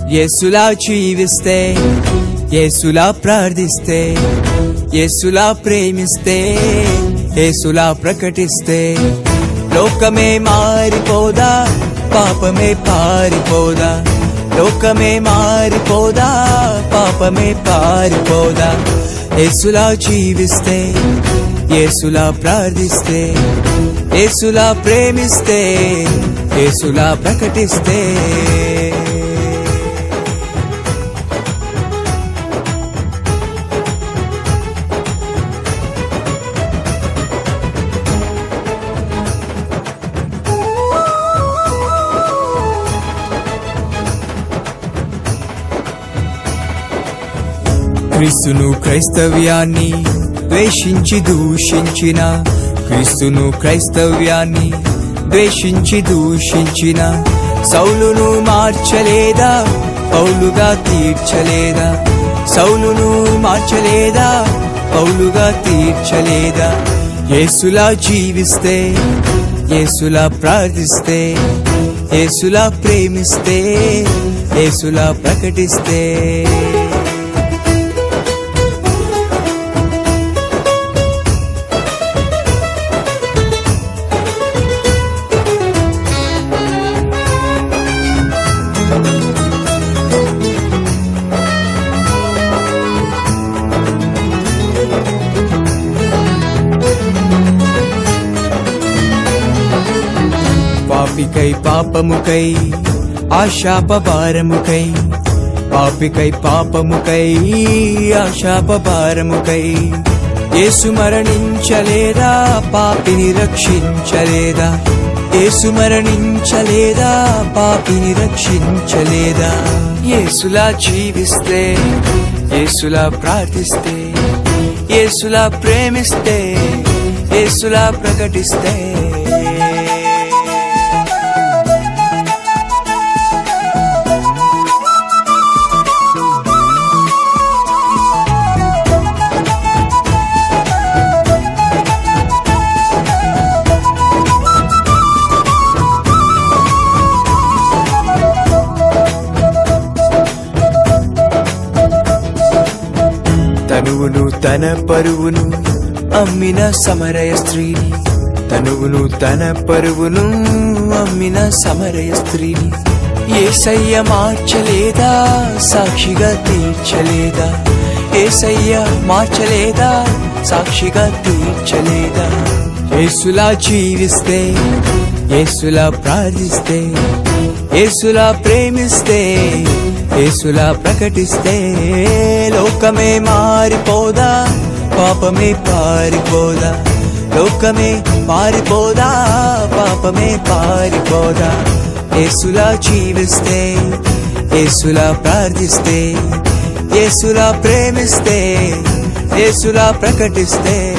యేసులా జీవిస్తే యేసులా ప్రార్థిస్తే యేసులా ప్రేమిస్తే యేసులా ప్రకటిస్తే లోకమే మారిపోదా పాపమే పారిపోదా లోకమే మారిపోదా పాపమే పారిపోదా యేసులా జీవిస్తే యేసులా ప్రార్థిస్తే యేసులా ప్రేమిస్తే యేసులా ప్రకటిస్తే క్రీస్తును క్రైస్తవ్యాన్ని ద్వేషించి దూషించిన క్రీస్తును క్రైస్తవ్యాన్ని ద్వేషించి దూషించిన సౌలును మార్చలేదా పౌలుగా తీర్చలేదా సౌలును మార్చలేదా పౌలుగా తీర్చలేదా యేసులా జీవిస్తే యేసులా ప్రార్థిస్తే యేసులా ప్రేమిస్తే యేసులా ప్రకటిస్తే పాపికై పాపముకై ఆశాపభారముకై పాపికై పాపముకై ఆశాపభారముకై యేసు మరణించలేదా పాపిని రక్షించలేదా యేసు మరణించలేదా పాపిని రక్షించలేదా యేసులా జీవిస్తే యేసులా ప్రార్థిస్తే యేసులా ప్రేమిస్తే యేసులా ప్రకటిస్తే తనువును తన పరువును అమ్మిన సమరయ స్త్రీని తనువును తన పరువును అమ్మిన సమరయ స్త్రీని ఏసయ్య మార్చలేదా సాక్షిగా తీర్చలేదా ఏసయ్య మార్చలేదా సాక్షిగా తీర్చలేదా యేసులా జీవిస్తే యేసులా ప్రార్థిస్తే యేసులా ప్రేమిస్తే యేసులా ప్రకటిస్తే లోకమే మారిపోదా పాపమే పారిపోదా లోకమే మారిపోదా పాపమే పారిపోదా యేసులా జీవిస్తే యేసులా ప్రార్థిస్తే యేసులా ప్రేమిస్తే యేసులా ప్రకటిస్తే